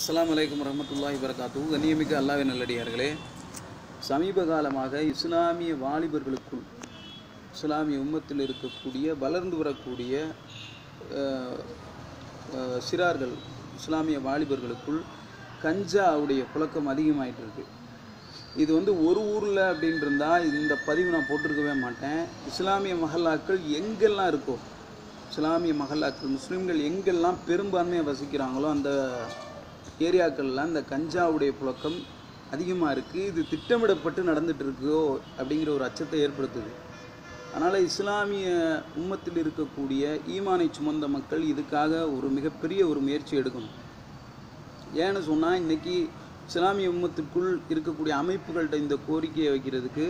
அஸ்ஸலாமு அலைக்கும் வரமத்துல்லாஹி வரகாத்து கண்ணியமிக்க அல்லாஹ்வின் நல்லடியார்களே சமீப காலமாக இஸ்லாமிய வாலிபர்களுக்குள் இஸ்லாமிய உம்மத்தில் இருக்கக்கூடிய வளர்ந்து வரக்கூடிய அஹ், அஹ், சிறார்கள் இஸ்லாமிய வாலிபர்களுக்குள் கஞ்சாவுடைய புழக்கம் அதிகமாயிட்டு இருக்கு இது வந்து ஒரு ஊரில் அப்படின்னு இருந்தால் இந்த பதிவு நான் போட்டிருக்கவே மாட்டேன் இஸ்லாமிய மஹல்லாக்கள் எங்கெல்லாம் இருக்கோ இஸ்லாமிய மஹல்லாக்கள் முஸ்லீம்கள் எங்கெல்லாம் பெரும்பான்மையாக வசிக்கிறாங்களோ அந்த ஏரியாக்கள்லாம் இந்த கஞ்சாவுடைய புழக்கம் அதிகமாக இருக்குது இது திட்டமிடப்பட்டு நடந்துட்டு இருக்கோ அப்படிங்கிற ஒரு அச்சத்தை ஏற்படுத்துது அதனால் இஸ்லாமிய உம்மத்தில் இருக்கக்கூடிய ஈமானை சுமந்த மக்கள் இதுக்காக ஒரு மிகப்பெரிய ஒரு முயற்சி எடுக்கணும் ஏன்னு சொன்னால் இன்னைக்கு இஸ்லாமிய உம்மத்திற்குள் இருக்கக்கூடிய அமைப்புகள்கிட்ட இந்த கோரிக்கையை வைக்கிறதுக்கு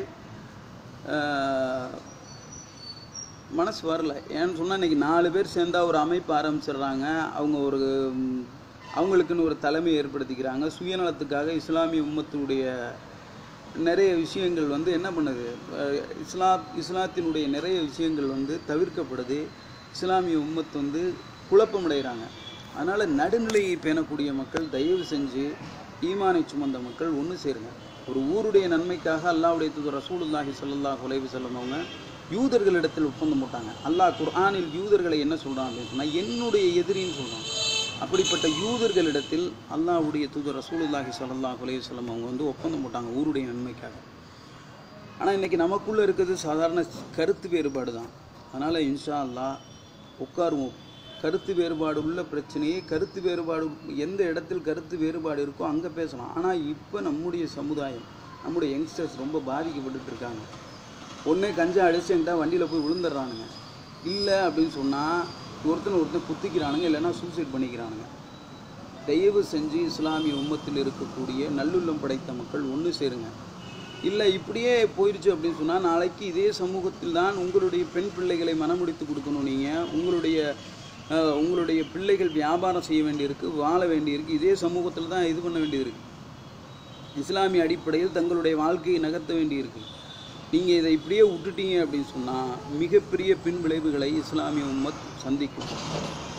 ஆஹ், மனசு வரல ஏன்னு சொன்னால் இன்னைக்கு நாலு பேர் சேர்ந்தா ஒரு அமைப்பு ஆரம்பிச்சிடுறாங்க அவங்க ஒரு ம், அவங்களுக்குன்னு ஒரு தலைமை ஏற்படுத்திக்கிறாங்க சுயநலத்துக்காக இஸ்லாமிய உம்மத்துடைய நிறைய விஷயங்கள் வந்து என்ன பண்ணுது அஹ், இஸ்லாம் இஸ்லாத்தினுடைய நிறைய விஷயங்கள் வந்து தவிர்க்கப்படுது இஸ்லாமிய உம்மத் வந்து குழப்பமடைகிறாங்க அதனால் நடுநிலையை பேணக்கூடிய மக்கள் தயவு செஞ்சு ஈமானை சுமந்த மக்கள் ஒன்று சேருங்க ஒரு ஊருடைய நன்மைக்காக அல்லாஹ்வுடைய தூதர் ரசூலுல்லாஹி ஸல்லல்லாஹு அலைஹி வஸல்லம் அவங்க யூதர்களிடத்தில் ஒப்பந்தம் போட்டாங்க அல்லாஹ் குர்ஆனில் யூதர்களை என்ன சொல்றான் அப்படின்னு சொன்னால் என்னுடைய எதிரின்னு சொல்றான் அப்படிப்பட்ட யூதர்களிடத்தில் அல்லாஹ்வுடைய தூதர் ரசூலுல்லாஹி ஸல்லல்லாஹு அலைஹி வஸல்லம் அவங்க வந்து ஒப்பந்தம் போட்டாங்க ஊருடைய நன்மைக்காக ஆனால் இன்னைக்கு நமக்குள்ளே இருக்கிறது சாதாரண கருத்து வேறுபாடு தான் அதனால் இன்ஷா அல்லாஹ் உட்காருவோம் கருத்து வேறுபாடு உள்ள பிரச்சனையை கருத்து வேறுபாடு எந்த இடத்தில் கருத்து வேறுபாடு இருக்கோ அங்கே பேசலாம் ஆனால் இப்போ நம்முடைய சமுதாயம் நம்முடைய யங்ஸ்டர்ஸ் ரொம்ப பாதிக்கப்பட்டுட்டு இருக்காங்க ஒன்றே கஞ்சா அடிச்சுட்டா வண்டியில் போய் விழுந்துடுறானுங்க இல்லை அப்படின்னு சொன்னால் ஒருத்தன் ஒருத்தன் குத்திக்கிறானுங்க இல்லைன்னா சூசைட் பண்ணிக்கிறானுங்க தயவு செஞ்சு இஸ்லாமிய உம்மத்தில் இருக்கக்கூடிய நல்லுள்ளம் படைத்த மக்கள் ஒன்று சேருங்க இல்லை இப்படியே போயிடுச்சு அப்படின்னு சொன்னால் நாளைக்கு இதே சமூகத்தில் தான் உங்களுடைய பெண் பிள்ளைகளை மனமுடித்து கொடுக்கணும் நீங்கள் உங்களுடைய அஹ், உங்களுடைய பிள்ளைகள் வியாபாரம் செய்ய வேண்டியிருக்கு வாழ வேண்டியிருக்கு இதே சமூகத்தில் தான் இது பண்ண வேண்டியிருக்கு இஸ்லாமிய அடிப்படையில் தங்களுடைய வாழ்க்கையை நகர்த்த வேண்டியிருக்கு நீங்கள் இதை இப்படியே விட்டுட்டீங்க அப்படின்னு சொன்னால் மிகப்பெரிய பின் விளைவுகளை இஸ்லாமிய உம்மத் சந்திக்கும்